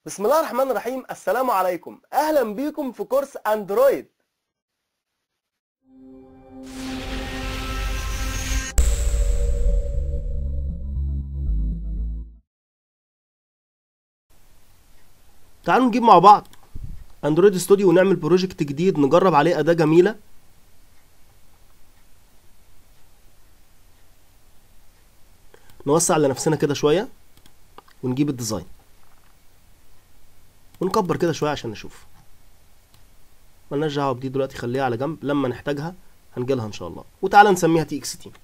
بسم الله الرحمن الرحيم السلام عليكم اهلا بيكم في كورس اندرويد تعالوا نجيب مع بعض اندرويد ستوديو ونعمل بروجكت جديد نجرب عليه اداة جميلة نوسع لنفسنا كده شوية ونجيب الديزاين ونكبر كده شويه عشان نشوف ملناش دعوه بدي دلوقتي خليها على جنب لما نحتاجها هنجيلها ان شاء الله وتعالى نسميها تي اكس تي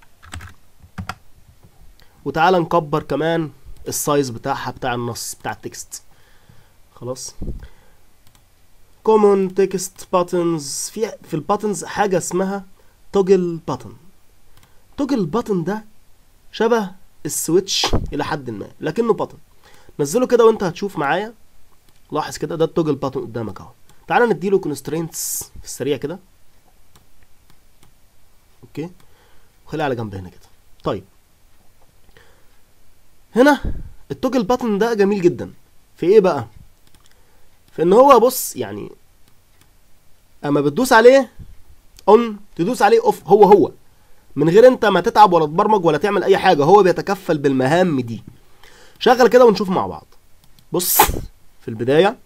وتعالى نكبر كمان السايز بتاعها بتاع النص بتاع التكست خلاص common text buttons في في الباتنز حاجه اسمها توجل باتن توجل باتن ده شبه السويتش الى حد ما لكنه باتن نزله كده وانت هتشوف معايا لاحظ كده ده التوجل باتن قدامك اهو تعالى نديله كونسترينتس في السريع كده اوكي وخليها على جنب هنا كده طيب هنا التوجل باتن ده جميل جدا في ايه بقى في ان هو بص يعني اما بتدوس عليه اون تدوس عليه اوف هو هو من غير انت ما تتعب ولا تبرمج ولا تعمل اي حاجه هو بيتكفل بالمهام دي شغل كده ونشوف مع بعض بص في البداية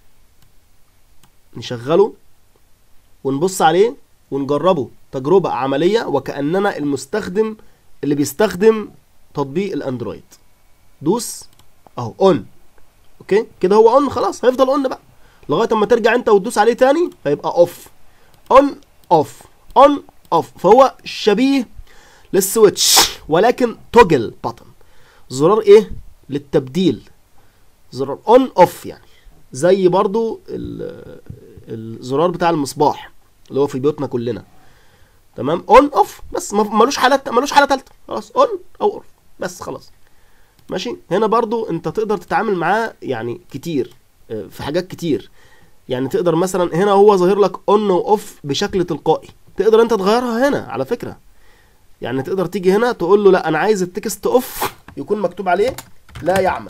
نشغله ونبص عليه ونجربه تجربة عملية وكأننا المستخدم اللي بيستخدم تطبيق الاندرويد دوس اهو اون اوكي كده هو اون خلاص هيفضل اون بقى لغايه اما ترجع انت وتدوس عليه تاني هيبقى اوف اون اوف اون اوف فهو شبيه للسويتش ولكن توجل باتن زرار ايه للتبديل زرار اون اوف يعني زي برضو ال- الزرار بتاع المصباح اللي هو في بيوتنا كلنا تمام اون اوف بس ما- ملوش حاله ملوش حاله ثالثه خلاص اون او اوف بس خلاص ماشي هنا برضو انت تقدر تتعامل معاه يعني كتير آه، في حاجات كتير يعني تقدر مثلا هنا هو ظاهر لك اون واوف بشكل تلقائي تقدر انت تغيرها هنا على فكره يعني تقدر تيجي هنا تقول له لا انا عايز التكست اوف يكون مكتوب عليه لا يعمل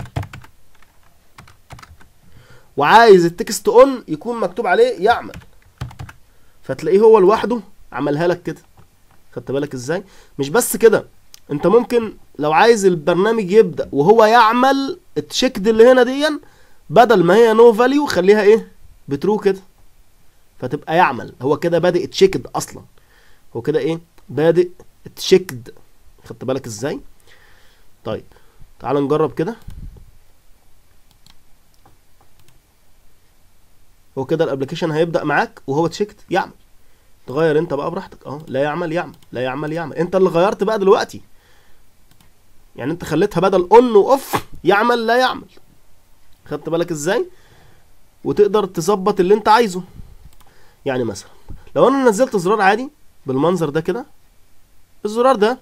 وعايز التكست اون يكون مكتوب عليه يعمل فتلاقيه هو لوحده عملها لك كده خدت بالك ازاي مش بس كده انت ممكن لو عايز البرنامج يبدا وهو يعمل التشيكد اللي هنا دي بدل ما هي نو فاليو خليها ايه بترو كده فتبقى يعمل هو كده بادئ تشيكد اصلا هو كده ايه بادئ تشيكد خدت بالك ازاي طيب تعال نجرب كده هو كده الابلكيشن هيبدا معاك وهو تشيكت يعمل تغير انت بقى براحتك اه لا يعمل يعمل لا يعمل يعمل انت اللي غيرت بقى دلوقتي يعني انت خليتها بدل اون واوف يعمل لا يعمل خدت بالك ازاي وتقدر تظبط اللي انت عايزه يعني مثلا لو انا نزلت زرار عادي بالمنظر ده كده الزرار ده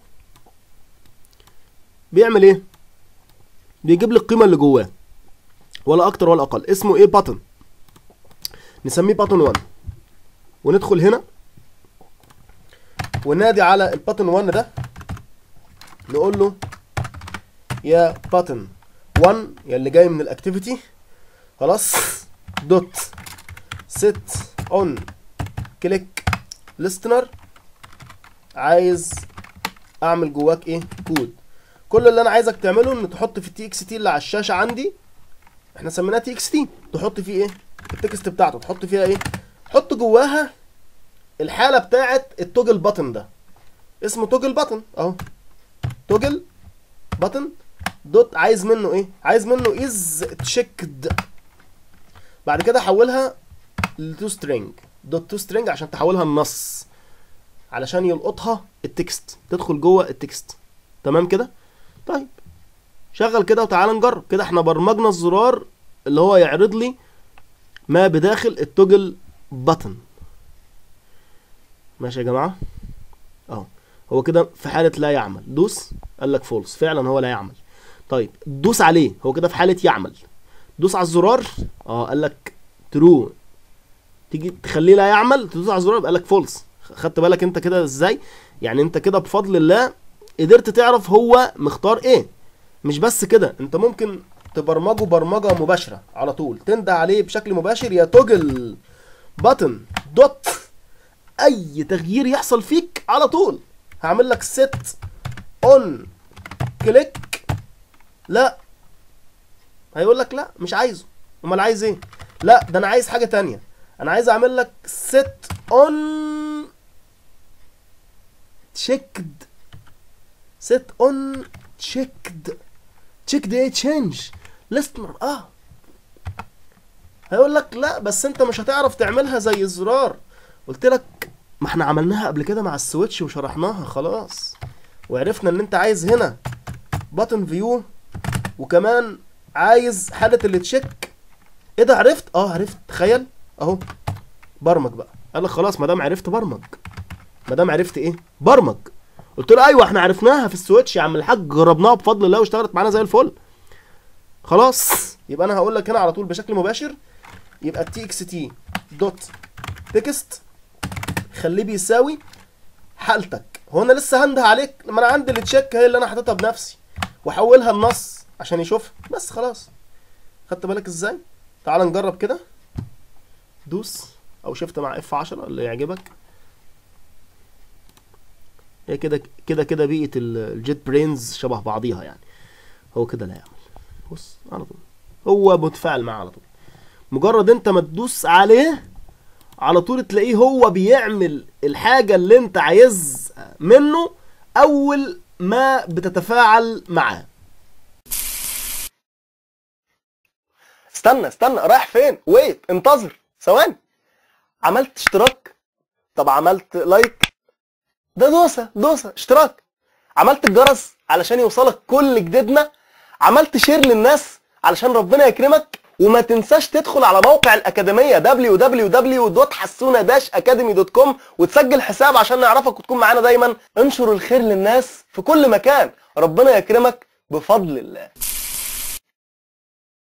بيعمل ايه بيجيب لي القيمه اللي جواه ولا اكتر ولا اقل اسمه ايه باتن نسميه باتن 1 وندخل هنا ونادي على الباتن 1 ده نقول له يا باتن 1 يا اللي جاي من الاكتيفيتي خلاص دوت ست اون كليك listener عايز اعمل جواك ايه كود كل اللي انا عايزك تعمله ان تحط في التي اكس تي اللي على الشاشه عندي احنا سميناها تي اكس تي تحط فيه ايه التكست بتاعته تحط فيها ايه حط جواها الحاله بتاعه التوجل باتن ده اسمه توجل باتن اهو توجل باتن دوت عايز منه ايه عايز منه از تشيكد بعد كده حولها لتو سترينج دوت تو سترينج عشان تحولها النص علشان يلقطها التكست تدخل جوه التكست تمام كده طيب شغل كده وتعالى نجرب كده احنا برمجنا الزرار اللي هو يعرض لي ما بداخل التوجل باتن ماشي يا جماعه اهو هو كده في حاله لا يعمل دوس قال لك فولس فعلا هو لا يعمل طيب دوس عليه هو كده في حاله يعمل دوس على الزرار اه قال لك ترو تيجي تخليه لا يعمل تدوس على الزرار يبقى لك فولس خدت بالك انت كده ازاي يعني انت كده بفضل الله قدرت تعرف هو مختار ايه مش بس كده انت ممكن تبرمجه برمجه مباشره على طول تنده عليه بشكل مباشر يا توجل بutton دوت اي تغيير يحصل فيك على طول هعمل لك set on كليك لا هيقول لك لا مش عايزه امال عايز ايه لا ده انا عايز حاجه تانية انا عايز اعمل لك set on checked set on checked checked ايه change listener اه هيقول لك لا بس انت مش هتعرف تعملها زي الزرار قلت لك ما احنا عملناها قبل كده مع السويتش وشرحناها خلاص وعرفنا ان انت عايز هنا باتن فيو وكمان عايز حالة اللي تشيك ايه ده عرفت اه عرفت تخيل اهو برمج بقى قال لك خلاص ما دام عرفت برمج ما دام عرفت ايه برمج قلت له ايوه احنا عرفناها في السويتش يا عم الحاج جربناها بفضل الله واشتغلت معانا زي الفل خلاص يبقى انا هقول لك هنا على طول بشكل مباشر يبقى تي اكس تي دوت تكست خليه بيساوي حالتك هو انا لسه هنده عليك لما انا عندي التشيك هي اللي انا حاططها بنفسي واحولها النص عشان يشوفها بس خلاص خدت بالك ازاي تعال نجرب كده دوس او شفت مع اف 10 اللي يعجبك هي كده كده كده بيئه ال- الجيت برينز شبه بعضيها يعني هو كده اللي هيعمل بص على طول هو متفاعل معاه على طول مجرد انت ما تدوس عليه على طول تلاقيه هو بيعمل الحاجة اللي انت عايز منه اول ما بتتفاعل معاه استنى استنى رايح فين ويت انتظر ثواني عملت اشتراك طب عملت لايك ده دوسه دوسه اشتراك عملت الجرس علشان يوصلك كل جديدنا عملت شير للناس علشان ربنا يكرمك وما تنساش تدخل على موقع الأكاديمية www.حسونة-academy.com وتسجل حساب عشان نعرفك وتكون معانا دايما انشر الخير للناس في كل مكان ربنا يكرمك بفضل الله